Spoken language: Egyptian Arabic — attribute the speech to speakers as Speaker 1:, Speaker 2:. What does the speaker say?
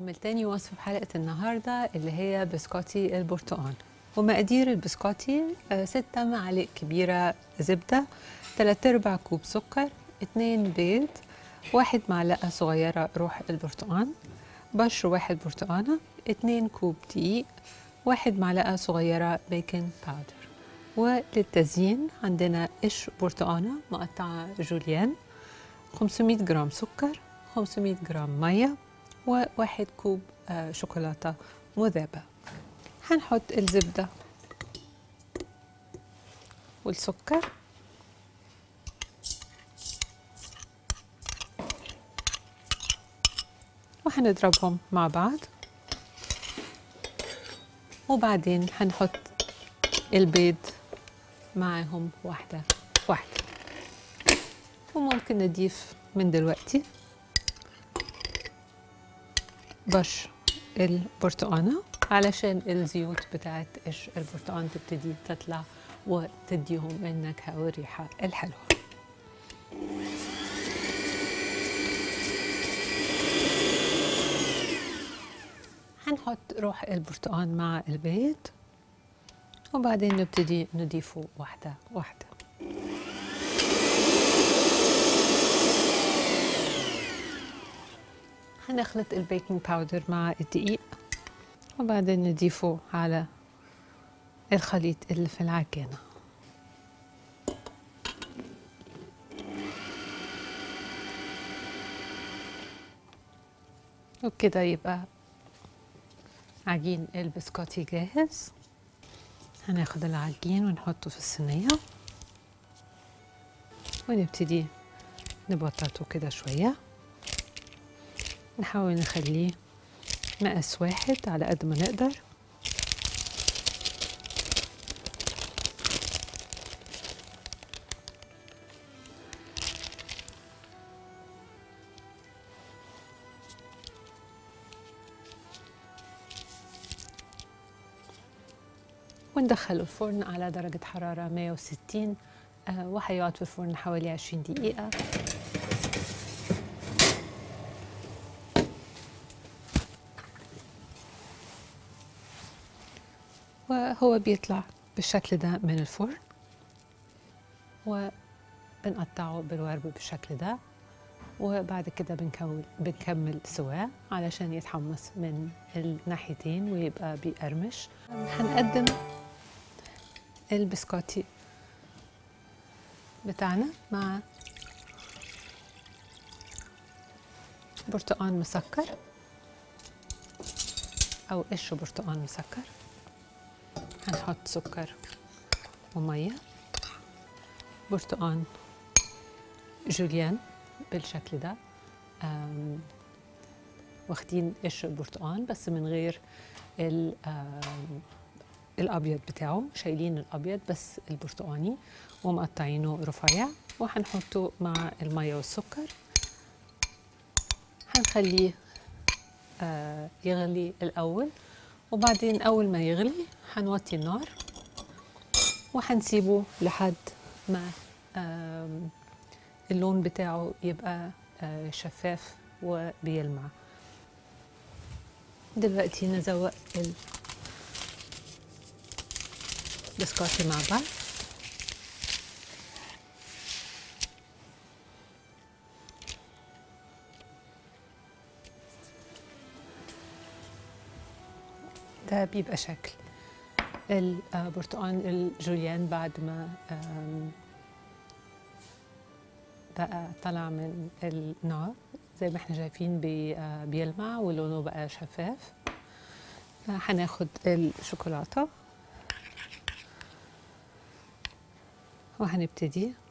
Speaker 1: هنعمل تاني وصفة في حلقة النهاردة اللي هي بسكوتي البرتقال ومقادير البسكوتي آه، ستة معالق كبيرة زبدة تلات أرباع كوب سكر اتنين بيض واحد معلقة صغيرة روح البرتقال بشر واحد برتقانة اتنين كوب دقيق واحد معلقة صغيرة بيكنج باودر وللتزيين عندنا قشر برتقانة مقطعة جوليان 500 جرام سكر 500 جرام مية وواحد كوب آه، شوكولاتة مذابة هنحط الزبدة والسكر وهنضربهم مع بعض وبعدين هنحط البيض معاهم واحدة واحدة وممكن نضيف من دلوقتي بشر البرتقانة علشان الزيوت بتاعت قشر البرتقان تبتدي تطلع وتديهم النكهة والريحة الحلوة هنحط روح البرتقان مع البيض وبعدين نبتدي نضيفه واحدة واحدة هنخلط البيكنج باودر مع الدقيق وبعدين نضيفه على الخليط اللي في العجانة وبكده يبقى عجين البسكوتي جاهز هناخد العجين ونحطه في الصينية ونبتدي نبططه كده شوية نحاول نخليه مقاس واحد على قد ما نقدر وندخله الفرن على درجة حرارة 160 آه، وهيقعد في الفرن حوالي 20 دقيقة وهو بيطلع بالشكل ده من الفرن وبنقطعه بالورب بالشكل ده وبعد كده بنكمل بنكمل سواه علشان يتحمص من الناحيتين ويبقى بيقرمش هنقدم البسكوتي بتاعنا مع برتقان مسكر او قشر برتقان مسكر هنحط سكر وميه برتقان جوليان بالشكل ده آم، واخدين قشر البرتقان بس من غير ال- آم، الابيض بتاعه شايلين الابيض بس البرتقاني ومقطعينه رفيع وهنحطه مع الميه والسكر هنخليه آه، يغلي الاول وبعدين اول ما يغلي هنوطي النار وهنسيبه لحد ما آم، اللون بتاعه يبقى آه، شفاف وبيلمع دلوقتي نزوق البسكوتي مع بعض ده بيبقى شكل البرتقال الجوليان بعد ما آم، بقى طلع من النار زي ما احنا شايفين بي آه، بيلمع ولونه بقى شفاف آه، هناخد الشوكولاتة وهنبتدي